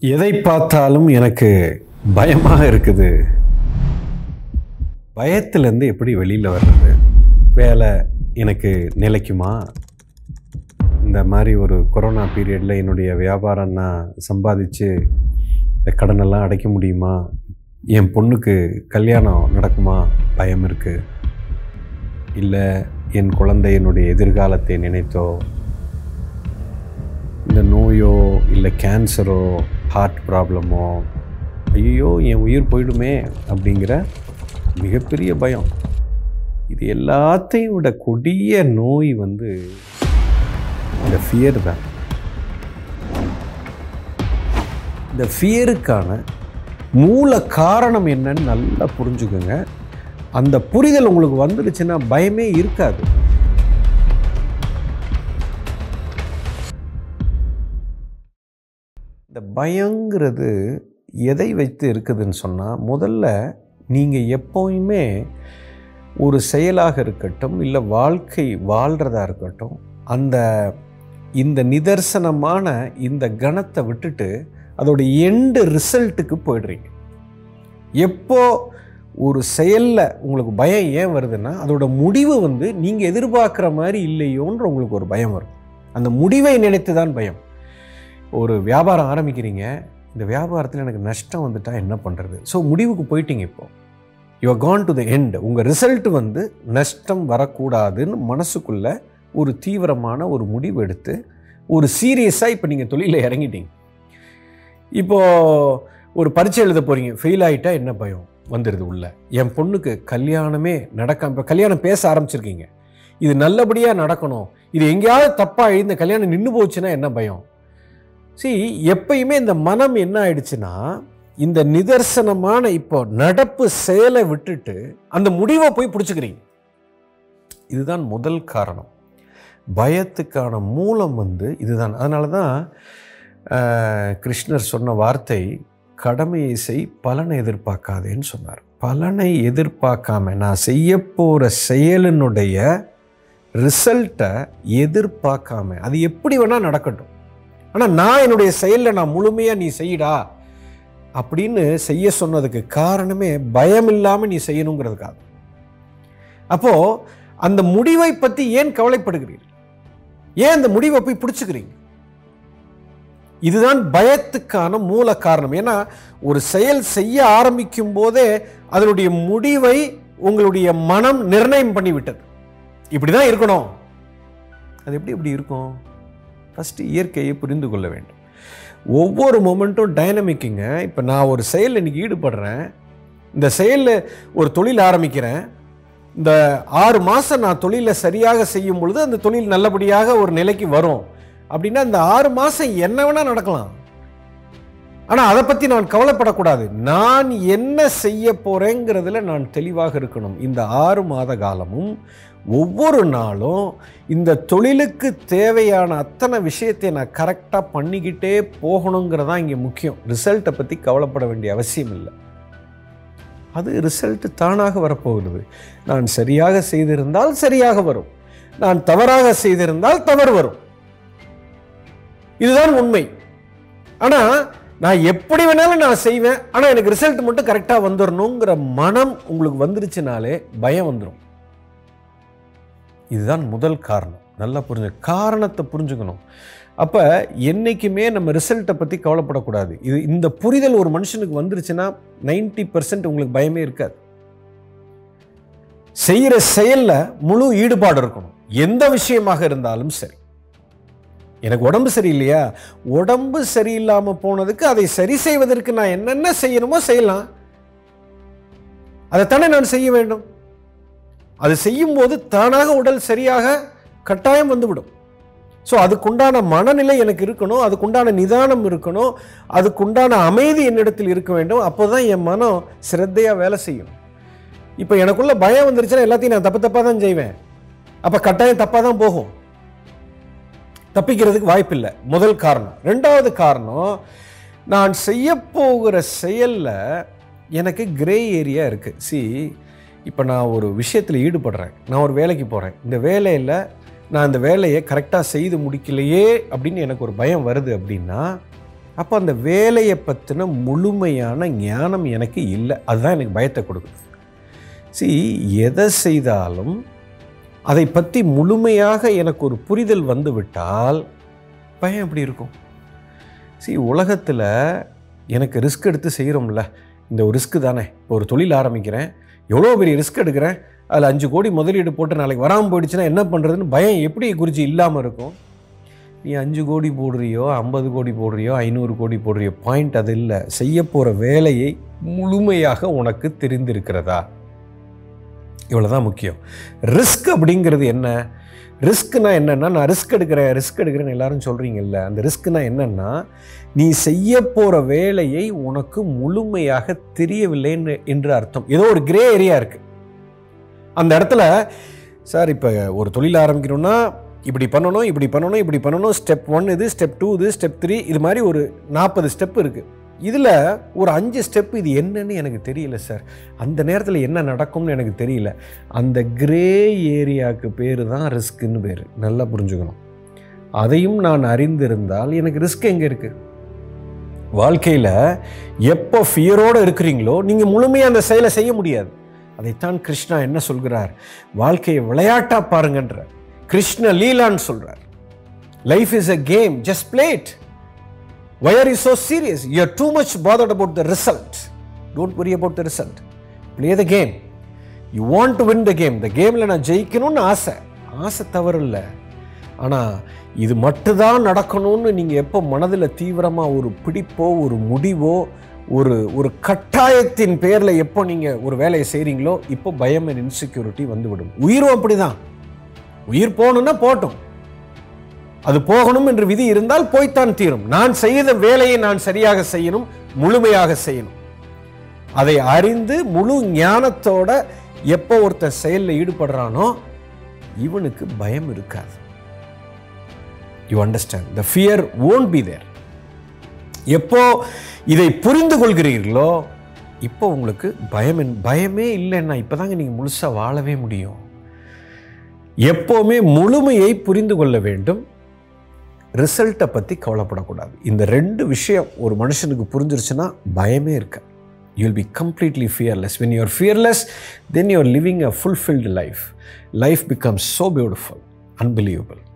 எதை பார்த்தாலும் எனக்கு பயமாக இருக்குது பயத்திலேருந்து எப்படி வெளியில் வர்றது வேலை எனக்கு நிலைக்குமா இந்த மாதிரி ஒரு கொரோனா பீரியடில் என்னுடைய வியாபாரம் நான் சம்பாதிச்சு இந்த கடனெல்லாம் அடைக்க முடியுமா என் பொண்ணுக்கு கல்யாணம் நடக்குமா பயம் இருக்குது இல்லை என் குழந்தை என்னுடைய எதிர்காலத்தை நினைத்தோ இந்த நோயோ இல்லை கேன்சரோ ஹார்ட் ப்ராப்ளமோ ஐயோ என் உயிர் போயிடுமே அப்படிங்கிற மிகப்பெரிய பயம் இது எல்லாத்தையும் விட கொடிய நோய் வந்து இந்த ஃபியர் தான் இந்த ஃபியருக்கான மூல காரணம் என்னன்னு நல்லா புரிஞ்சுக்கோங்க அந்த புரிதல் உங்களுக்கு வந்துடுச்சுன்னா பயமே இருக்காது இந்த பயங்கிறது எதை வைத்து இருக்குதுன்னு சொன்னால் முதல்ல நீங்கள் எப்போயுமே ஒரு செயலாக இருக்கட்டும் இல்லை வாழ்க்கை வாழ்கிறதா இருக்கட்டும் அந்த இந்த நிதர்சனமான இந்த கணத்தை விட்டுட்டு அதோட எண்டு ரிசல்ட்டுக்கு போயிடுறீங்க எப்போ ஒரு செயலில் உங்களுக்கு பயம் ஏன் வருதுன்னா அதோட முடிவு வந்து நீங்கள் எதிர்பார்க்குற மாதிரி இல்லையோன்ற உங்களுக்கு ஒரு பயம் வரும் அந்த முடிவை நினைத்து தான் பயம் ஒரு வியாபாரம் ஆரம்பிக்கிறீங்க இந்த வியாபாரத்தில் எனக்கு நஷ்டம் வந்துட்டால் என்ன பண்ணுறது ஸோ முடிவுக்கு போயிட்டீங்க இப்போ you come to the end உங்கள் ரிசல்ட் வந்து நஷ்டம் வரக்கூடாதுன்னு மனசுக்குள்ளே ஒரு தீவிரமான ஒரு முடிவு எடுத்து ஒரு சீரியஸாக இப்போ நீங்கள் தொழிலில் இறங்கிட்டீங்க இப்போது ஒரு பரீட்சை எழுத போகிறீங்க ஃபெயில் ஆகிட்டா என்ன பயம் வந்துடுது உள்ள என் பொண்ணுக்கு கல்யாணமே நடக்காம இப்போ கல்யாணம் பேச ஆரம்பிச்சிருக்கீங்க இது நல்லபடியாக நடக்கணும் இது எங்கேயாவது தப்பாக இந்த கல்யாணம் நின்று போச்சுன்னா என்ன பயம் சி எப்பயுமே இந்த மனம் என்ன ஆயிடுச்சுன்னா இந்த நிதர்சனமான இப்போ நடப்பு செயலை விட்டுட்டு அந்த முடிவை போய் பிடிச்சிக்கிறீங்க இதுதான் முதல் காரணம் பயத்துக்கான மூலம் வந்து இதுதான் அதனால தான் கிருஷ்ணர் சொன்ன வார்த்தை கடமையை செய் பலனை எதிர்பார்க்காதேன்னு சொன்னார் பலனை எதிர்பார்க்காம நான் செய்ய போகிற செயலினுடைய ரிசல்ட்டை எதிர்பார்க்காம அது எப்படி வேணால் நடக்கட்டும் ஆனால் நான் என்னுடைய செயலில் நான் முழுமையாக நீ செய்யடா அப்படின்னு செய்ய சொன்னதுக்கு காரணமே பயம் இல்லாமல் நீ செய்யணுங்கிறதுக்காக அப்போது அந்த முடிவை பற்றி ஏன் கவலைப்படுகிறீர்கள் ஏன் அந்த முடிவை போய் பிடிச்சிக்கிறீங்க இதுதான் பயத்துக்கான மூல காரணம் ஏன்னா ஒரு செயல் செய்ய ஆரம்பிக்கும் போதே அதனுடைய முடிவை உங்களுடைய மனம் நிர்ணயம் பண்ணி விட்டது இப்படி தான் இருக்கணும் அது எப்படி இப்படி இருக்கும் ஃபஸ்ட்டு இயற்கையை புரிந்து கொள்ள வேண்டும் ஒவ்வொரு மொமெண்ட்டும் டைனமிக்குங்க இப்போ நான் ஒரு செயலில் இன்றைக்கி ஈடுபடுறேன் இந்த செயலில் ஒரு தொழில் ஆரம்பிக்கிறேன் இந்த ஆறு மாதம் நான் தொழிலை சரியாக செய்யும் பொழுது அந்த தொழில் நல்லபடியாக ஒரு நிலைக்கு வரும் அப்படின்னா இந்த ஆறு மாதம் என்ன வேணால் நடக்கலாம் ஆனால் அதை பற்றி நான் கவலைப்படக்கூடாது நான் என்ன செய்ய போகிறேங்கிறதுல நான் தெளிவாக இருக்கணும் இந்த ஆறு மாத காலமும் ஒவ்வொரு நாளும் இந்த தொழிலுக்கு தேவையான அத்தனை விஷயத்தை நான் கரெக்டாக பண்ணிக்கிட்டே போகணுங்கிறதான் இங்கே முக்கியம் ரிசல்ட்டை பற்றி கவலைப்பட வேண்டிய அவசியம் இல்லை அது ரிசல்ட் தானாக வரப்போகிறது நான் சரியாக செய்திருந்தால் சரியாக வரும் நான் தவறாக செய்திருந்தால் தவறு வரும் இதுதான் உண்மை ஆனால் நான் எப்படி வேணாலும் நான் செய்வேன் ஆனால் எனக்கு ரிசல்ட் மட்டும் கரெக்டாக வந்துடணுங்கிற மனம் உங்களுக்கு வந்துருச்சுனாலே பயம் வந்துடும் இதுதான் முதல் காரணம் நல்லா புரிஞ்சு காரணத்தை புரிஞ்சுக்கணும் அப்போ என்றைக்குமே நம்ம ரிசல்ட்டை பற்றி கவலைப்படக்கூடாது இது இந்த புரிதல் ஒரு மனுஷனுக்கு வந்துருச்சுன்னா நைன்டி பர்சன்ட் உங்களுக்கு பயமே இருக்காது செய்கிற செயலில் முழு ஈடுபாடு இருக்கணும் எந்த விஷயமாக இருந்தாலும் சரி எனக்கு உடம்பு சரியில்லையா உடம்பு சரியில்லாமல் போனதுக்கு அதை சரி செய்வதற்கு நான் என்னென்ன செய்யணுமோ செய்யலாம் அதைத்தானே நான் செய்ய வேண்டும் அது செய்யும்போது தானாக உடல் சரியாக கட்டாயம் வந்துவிடும் ஸோ அதுக்குண்டான மனநிலை எனக்கு இருக்கணும் அதுக்குண்டான நிதானம் இருக்கணும் அதுக்குண்டான அமைதி என்னிடத்தில் இருக்க வேண்டும் அப்போ தான் என் மனம் சிரத்தையாக வேலை செய்யும் இப்போ எனக்குள்ள பயம் வந்துருச்சுன்னா எல்லாத்தையும் நான் தப்பு தப்பாக தான் செய்வேன் அப்போ கட்டாயம் தப்பாக தான் போகும் தப்பிக்கிறதுக்கு வாய்ப்பில்லை முதல் காரணம் ரெண்டாவது காரணம் நான் செய்ய போகிற செயலில் எனக்கு கிரே ஏரியா இருக்குது சி இப்போ நான் ஒரு விஷயத்தில் ஈடுபடுறேன் நான் ஒரு வேலைக்கு போகிறேன் இந்த வேலையில் நான் அந்த வேலையை கரெக்டாக செய்து முடிக்கலையே அப்படின்னு எனக்கு ஒரு பயம் வருது அப்படின்னா அப்போ அந்த வேலையை பற்றின முழுமையான ஞானம் எனக்கு இல்லை அதுதான் எனக்கு பயத்தை கொடுக்குது சி எதை செய்தாலும் அதை பற்றி முழுமையாக எனக்கு ஒரு புரிதல் வந்து விட்டால் பயம் எப்படி இருக்கும் சி உலகத்தில் எனக்கு ரிஸ்க் எடுத்து செய்கிறோம்ல இந்த ஒரு ரிஸ்க்கு தானே இப்போ ஒரு தொழில் ஆரம்பிக்கிறேன் எவ்வளோ பெரிய ரிஸ்க் எடுக்கிறேன் அதில் அஞ்சு கோடி முதலீடு போட்டு நாளைக்கு வராமல் போயிடுச்சுன்னா என்ன பண்ணுறதுன்னு பயம் எப்படி குறித்து இல்லாமல் இருக்கும் நீ அஞ்சு கோடி போடுறியோ ஐம்பது கோடி போடுறியோ ஐநூறு கோடி போடுறியோ பாயிண்ட் அது இல்லை செய்ய போகிற வேலையை முழுமையாக உனக்கு தெரிந்திருக்கிறதா இவ்வளோதான் முக்கியம் ரிஸ்க் அப்படிங்கிறது என்ன ரிஸ்க்னா என்னென்னா நான் ரிஸ்க் எடுக்கிறேன் ரிஸ்க் எடுக்கிறேன்னு எல்லாரும் சொல்கிறீங்கல்ல அந்த ரிஸ்க்னா என்னென்னா நீ செய்ய போகிற வேலையை உனக்கு முழுமையாக தெரியவில்லைன்னு என்று அர்த்தம் ஏதோ ஒரு கிரே ஏரியா இருக்குது அந்த இடத்துல சார் இப்போ ஒரு தொழில் ஆரம்பிக்கணும்னா இப்படி பண்ணணும் இப்படி பண்ணணும் இப்படி பண்ணணும் ஸ்டெப் ஒன் இது ஸ்டெப் டூ இது ஸ்டெப் த்ரீ இது மாதிரி ஒரு நாற்பது ஸ்டெப் இருக்குது இதில் ஒரு அஞ்சு ஸ்டெப் இது என்னன்னு எனக்கு தெரியல சார் அந்த நேரத்தில் என்ன நடக்கும்னு எனக்கு தெரியல அந்த கிரே ஏரியாவுக்கு பேர் தான் ரிஸ்க்குன்னு பேர் நல்லா புரிஞ்சுக்கணும் அதையும் நான் அறிந்திருந்தால் எனக்கு ரிஸ்க் எங்கே இருக்குது வாழ்க்கையில் எப்போ ஃபியரோடு இருக்கிறீங்களோ நீங்கள் முழுமையாக அந்த செயலை செய்ய முடியாது அதைத்தான் கிருஷ்ணா என்ன சொல்கிறார் வாழ்க்கையை விளையாட்டா பாருங்கன்ற கிருஷ்ண லீலான்னு சொல்றார் life is a game just played why are is so serious you are too much bothered about the result don't worry about the result play the game you want to win the game இந்த கேமில் நான் ஜெயிக்கணும்னு ஆசை ஆசை தவறு இல்லை ஆனால் இது மட்டும்தான் நடக்கணும்னு நீங்கள் எப்போ மனதில் தீவிரமாக ஒரு பிடிப்போ ஒரு முடிவோ ஒரு ஒரு கட்டாயத்தின் பேரில் எப்போ நீங்கள் ஒரு வேலையை செய்கிறீங்களோ இப்போ பயம் அண்ட் இன்செக்யூரிட்டி வந்துவிடும் உயிரும் அப்படிதான் உயிர் போகணும்னா போட்டும் அது போகணும் என்று விதி இருந்தால் போய்த்தான் தீரும் நான் செய்த வேலையை நான் சரியாக செய்யணும் முழுமையாக செய்யணும் அதை அறிந்து முழு ஞானத்தோட எப்போ ஒருத்தன் செயலில் ஈடுபடுறானோ இவனுக்கு பயம் இருக்காது you understand the fear won't be there எப்போ இதை புரிந்து கொள்கிறீர்களோ இப்போ உங்களுக்கு பயம் பயமே இல்லைன்னா இப்போதாங்க நீங்கள் முழுசாக வாழவே முடியும் எப்போவுமே முழுமையை புரிந்து கொள்ள வேண்டும் ரிசல்ட்டை பற்றி கவலைப்படக்கூடாது இந்த ரெண்டு விஷயம் ஒரு மனுஷனுக்கு புரிஞ்சிருச்சுன்னா பயமே இருக்க you will be completely fearless when you're fearless then you're living a fulfilled life life becomes so beautiful unbelievable